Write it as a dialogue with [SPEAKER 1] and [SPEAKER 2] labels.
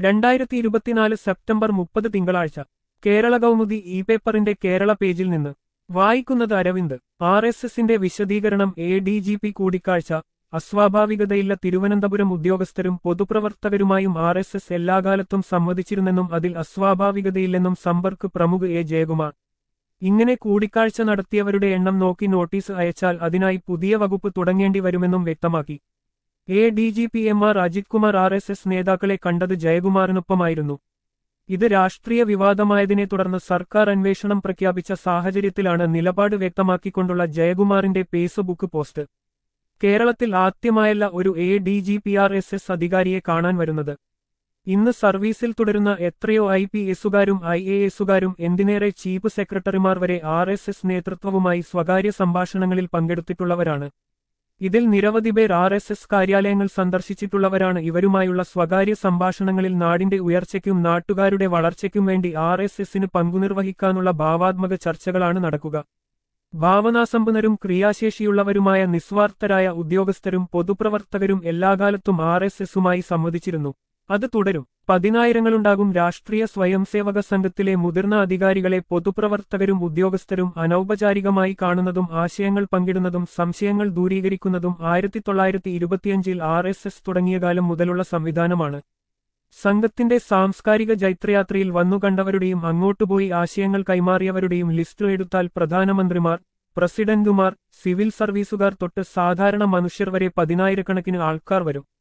[SPEAKER 1] രണ്ടായിരത്തി ഇരുപത്തിനാല് സെപ്റ്റംബർ മുപ്പത് തിങ്കളാഴ്ച കേരള കൗമുദി ഇ പേപ്പറിന്റെ കേരള പേജിൽ നിന്ന് വായിക്കുന്നത് അരവിന്ദ് ആർ എസ് എസിന്റെ വിശദീകരണം എ ഡി ജി പി കൂടിക്കാഴ്ച അസ്വാഭാവികതയില്ല തിരുവനന്തപുരം ഉദ്യോഗസ്ഥരും പൊതുപ്രവർത്തകരുമായും ആർ എസ് എസ് എല്ലാകാലത്തും സമ്മതിച്ചിരുന്നെന്നും അതിൽ അസ്വാഭാവികതയില്ലെന്നും സമ്പർക്ക് പ്രമുഖ എ ജയകുമാർ ഇങ്ങനെ കൂടിക്കാഴ്ച നടത്തിയവരുടെ എണ്ണം നോക്കി നോട്ടീസ് അയച്ചാൽ അതിനായി പുതിയ വകുപ്പ് തുടങ്ങേണ്ടി വരുമെന്നും വ്യക്തമാക്കി A D G P M R Ajith Kumar R S S നേതാക്കളെ കണ്ടത് ജയകുമാറിനൊപ്പമായിരുന്നു ഇത് രാഷ്ട്രീയ വിവാദമായതിനെ തുടർന്ന് സർക്കാർ അന്വേഷണം പ്രഖ്യാപിച്ച സാഹചര്യത്തിലാണ് നിലപാട് വ്യക്തമാക്കിക്കൊണ്ടുള്ള ജയകുമാറിന്റെ ഫേസ്ബുക്ക് പോസ്റ്റ് കേരളത്തിൽ ആദ്യമായല്ല ഒരു A D G P R S S അധികാരിയെ കാണാൻ വരുന്നത് ഇന്ന് സർവീസിൽ തുടരുന്ന എത്രയോ ഐ പി എസുകാരും ഐ എ എസുകാരും എന്തിനേറെ ചീഫ് സെക്രട്ടറിമാർ വരെ ആർ എസ് എസ് നേതൃത്വവുമായി സ്വകാര്യ സംഭാഷണങ്ങളിൽ പങ്കെടുത്തിട്ടുള്ളവരാണ് ഇതിൽ നിരവധി പേർ ആർ എസ് എസ് കാര്യാലയങ്ങൾ സന്ദർശിച്ചിട്ടുള്ളവരാണ് ഇവരുമായുള്ള സ്വകാര്യ സംഭാഷണങ്ങളിൽ നാടിന്റെ ഉയർച്ചയ്ക്കും നാട്ടുകാരുടെ വളർച്ചയ്ക്കും വേണ്ടി ആർ എസ് എസിന് പങ്കുനിർവഹിക്കാനുള്ള ഭാവാത്മക ചർച്ചകളാണ് നടക്കുക ഭാവനാസമ്പന്നരും ക്രിയാശേഷിയുള്ളവരുമായ നിസ്വാർത്ഥരായ ഉദ്യോഗസ്ഥരും പൊതുപ്രവർത്തകരും എല്ലാകാലത്തും ആർ എസ് എസുമായി സംവദിച്ചിരുന്നു അത് തുടരും പതിനായിരങ്ങളുണ്ടാകും രാഷ്ട്രീയ സ്വയംസേവക സംഘത്തിലെ മുതിർന്ന അധികാരികളെ പൊതുപ്രവർത്തകരും ഉദ്യോഗസ്ഥരും അനൗപചാരികമായി കാണുന്നതും ആശയങ്ങൾ പങ്കിടുന്നതും സംശയങ്ങൾ ദൂരീകരിക്കുന്നതും ആയിരത്തി തൊള്ളായിരത്തി ഇരുപത്തിയഞ്ചിൽ ആർ എസ് എസ് തുടങ്ങിയ കാലം മുതലുള്ള സംവിധാനമാണ് സംഘത്തിന്റെ സാംസ്കാരിക ജൈത്രയാത്രയിൽ വന്നുകണ്ടവരുടെയും അങ്ങോട്ടുപോയി ആശയങ്ങൾ കൈമാറിയവരുടെയും ലിസ്റ്റ് എടുത്താൽ പ്രധാനമന്ത്രിമാർ പ്രസിഡന്റുമാർ സിവിൽ സർവീസുകാർ തൊട്ട് സാധാരണ മനുഷ്യർ വരെ പതിനായിരക്കണക്കിന് ആൾക്കാർ വരും